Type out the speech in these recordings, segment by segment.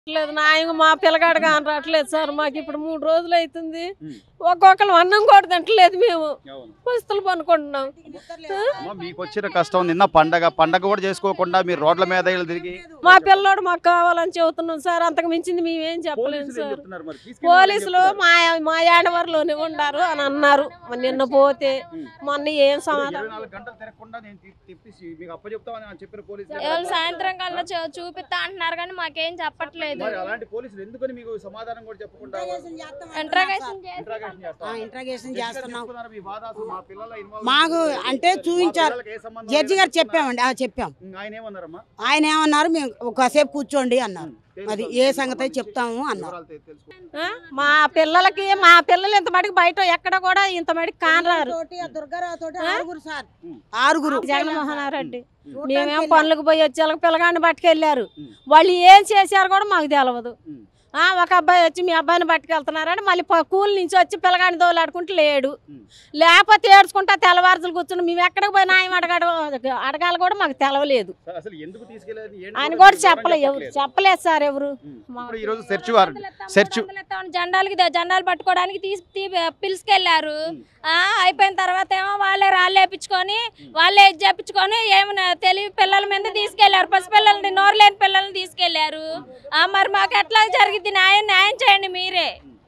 లేదు నా ఆయన మా పిల్లగాడు కాని రావట్లేదు సార్ మాకు ఇప్పుడు మూడు రోజులు అవుతుంది ఉమ్. ఒక్కొక్కరు అన్నం కూడా తింటలేదు మేము అవును పుస్తలు పనుకుంటున్నాం అమ్మ, మీకు వచ్చిన కష్టం నిన్న పండగ పండగ కూడా చేసుకోకుండా మీరు రోడ్ల మీద ఇలా తిరిగి మా పిల్లోడు మాకు కావాలని చెబుతున్నాం సార్ అంతకు మించింది మేమేం చెప్పలేము పోలీసులు ఏం సార్ చెప్తున్నారు మరి? తీసుకెళ్ళి వాళ్ళు ఏం పోలీసులు చెప్తున్నారు? మా మా ఏడవరిలోనే ఉన్నారు అని అన్నారు మరి నిన్న పోతే ఉమ్. మొన్న ఏం సమాధానం ఇరవై నాలుగు గంటలు తిరగకుండా నేను తి- తిప్పేసి మీకు అప్పచెప్తామని అని చెప్పిన పోలీసులు ఎవరు సాయంత్రం కల్లా చూ- చూపిస్తా అంటున్నారు కానీ మాకేం చెప్పట్లేదు మరి అలాంటి పోలీసులు ఎందుకని మీకు సమాధానం కూడా చెప్పకుండా ఇంట్రాగేషన్ చేసి ఇంట్రాగేషన్ చేస్తారు? ఇంట్రాగేషన్ ఎందుకని చేస్తున్నాం చెప్తున్నారు మీ బాధ అసలు మా పిల్లల involvement మాకు లేదు. అంటే మా చూపించారు పిల్లలకి ఏ సంబంధం జడ్జి లేదు గారు చెప్తున్నారు. చెప్పామండి ఆ చెప్పాం ఉమ్, ఆయన ఏమన్నారమ్మా ఆయన ఏమన్నారు మేము ఒకసేపు కూర్చోండి అన్నారు ఉమ్, అది తెలుసు. ఏ సంగతి చెప్తాము అన్నారు వివరాలు తె- తెలుసుకో. ఆ? మా పిల్లలకి మా పిల్లలు ఇంత మటుకు బయట ఎక్కడ కూడా ఇంత మటుకు కానరారు ఆరుగురు సార్ ఆరుగురు జగన్మోహన్ రెడ్డి మేమేం పనులకు పోయి వచ్చి వాళ్ళకి పిల్లగాడిని పట్టుకెళ్ళారు ఉమ్. వాళ్ళు ఏం చేశారు కూడా మాకు తెలియదు ఉమ్. ఆ, ఒక అబ్బాయి వచ్చి మీ అబ్బాయిని పట్టుకెళ్తున్నారని మళ్ళీ ప- కూలి నుంచి వచ్చి పిల్లగాడిని దోలాడుకుంటూ లేడు ఉమ్. లేకపోతే ఏడ్చుకుంటా తెల్లవారుజులు కూర్చుని మేము ఎక్కడికి పోయి న్యాయం అడగడం అడగాలి కూడా మాకు తెలవలేదు సార్, అసలు ఎందుకు తీసుకెళ్ళేది ఏంటి ఆయన కూడా కూడా మీకు చెప్పలే వివరం ఎవరు చెప్పట్లేదు. చెప్పలేదు సార్ ఎవరు ఉమ్. మా- ఇప్పుడు ఈ రోజు సెర్చ్ వారు సెర్చ్ జెండాలకి జెండాలు పట్టుకోవడానికి తీసి తీ- పిలుచుకెళ్లారు ఉమ్. ఆ, అయిపోయిన తర్వాత ఏమో వాళ్ళే రాళ్ళు వేపించుకొని వాళ్ళే ఇది చేపించుకొని ఏమైనా తెలివి పిల్లల మీద తీసుకెళ్లారు పసిపిల్లల్ని నోరు లేని పిల్లల్ని తీసుకెళ్లారు ఆ, మరి మాకు ఎట్లా జరిగింది న్యాయం న్యాయం చేయండి మీరే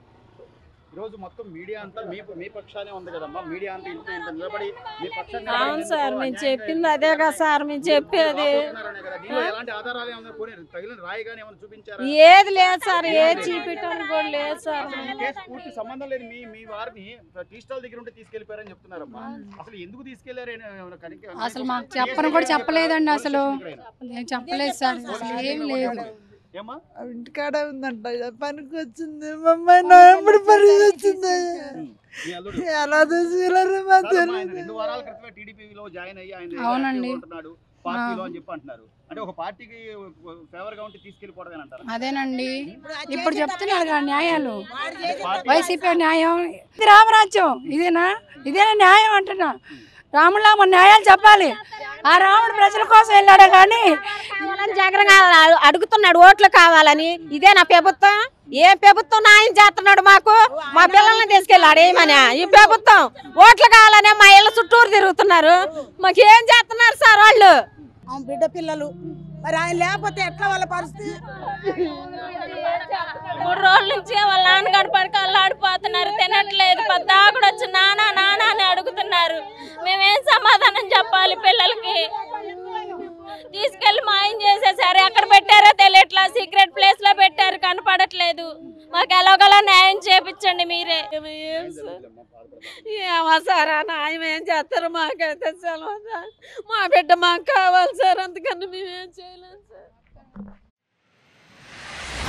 ఈ రోజు మొత్తం మీడియా అంతా మీ మీ పక్షానే ఉంది కదమ్మా మీడియా అంతా ఇంత ఇంత నిలబడి మీ పక్షాన్ని అవును నిలబడి సార్ ఎందుకు మేము అన్యాయం చెప్పింది అదే కదా సార్ మేము చెప్పేది వాపోతున్నారనే కదా. దీనిలో ఎలాంటి ఆధారాలు ఏమైనా పోనీ తగిలిన రాయి కానీ ఏమైనా చూపించారా ఏది లేదు సార్ ఏది చూపించడానికి కూడా లేదు సార్ అసలు ఈ కేసు పూర్తి సంబంధం లేదు మీ మీ వారిని టీ స్టాల్ దగ్గర ఉంటే తీసుకెళ్లిపోయారని చెప్తున్నారమ్మా అసలు ఎందుకు తీసుకెళ్లారు అసలు మాకు చెప్పను కూడా చెప్పలేదండి అసలు నేను చెప్పలేదు సార్ అసలు ఏమి లేదు ఏమ్మా ఇంటికాడ ఉందంట పనికి వచ్చింది మా అమ్మాయి నవంబర్ పని వచ్చింది ఉమ్. మీ అల్లుడు ఎలా తీసుకెళ్ళారు మా కాదమ్మా, ఆయన తెలియదు రెండు వారాల క్రితమే టీడీపీలో జాయిన్ అయ్యి ఆయన అవునండి. యాక్టివ్గా ఉంటున్నాడు పార్టీలో అని చెప్పి అంటున్నారు అంటే ఒక పార్టీకి ఫేవర్ గా ఉంటే తీసుకెళ్ళిపోవడం అంటారు అదేనండి ఇప్పుడు చెప్తున్నాడు కదా న్యాయాలు పార్టీ వైసీపీ న్యాయం ఇది రామరాజ్యం ఇదేనా ఇదేనా న్యాయం అంటున్నా రాములా మన న్యాయాలు చెప్పాలి ఆ రాముడు ప్రజల కోసం వెళ్ళాడే కానీ కావాలని జగన్ గారు అడుగుతున్నాడు ఓట్లు కావాలని ఇదే నా ప్రభుత్వం ఏ ప్రభుత్వం న్యాయం చేస్తున్నాడు మాకు మా పిల్లల్ని తీసుకెళ్ళాడు ఏమని ఈ ప్రభుత్వం ఓట్లు కావాలనే మా ఇళ్ళ చుట్టూరు తిరుగుతున్నారు మాకు ఏం చేస్తున్నారు సార్ వాళ్ళు ఆ బిడ్డ పిల్లలు మరి ఆయన లేకపోతే ఎట్లా వాళ్ళ పరిస్థితి మూడు రోజుల నుంచి వాళ్ళ నాన్నగారు పడికి అల్లాడిపోతున్నారు తినట్లేదు పద్దాకుడు వచ్చి నానా నానా అని అడుగుతున్నారు మేమేం సమాధానం చెప్పాలి పిల్లలకి తీసుకెళ్లి మాయం చేసేసారు ఎక్కడ పెట్టారో తెలియట్లా సీక్రెట్ ప్లేస్ లో పెట్టారు కనపడట్లేదు మాకు ఎలాగోలా న్యాయం చేపించండి మీరే ఏం సార్? ఏమో సార్ ఆ న్యాయం ఏం చేస్తారు మాకైతే సెలవు సార్ మా బిడ్డ మాకు కావాలి సార్ అందుకని మేమేం చేయలేం సార్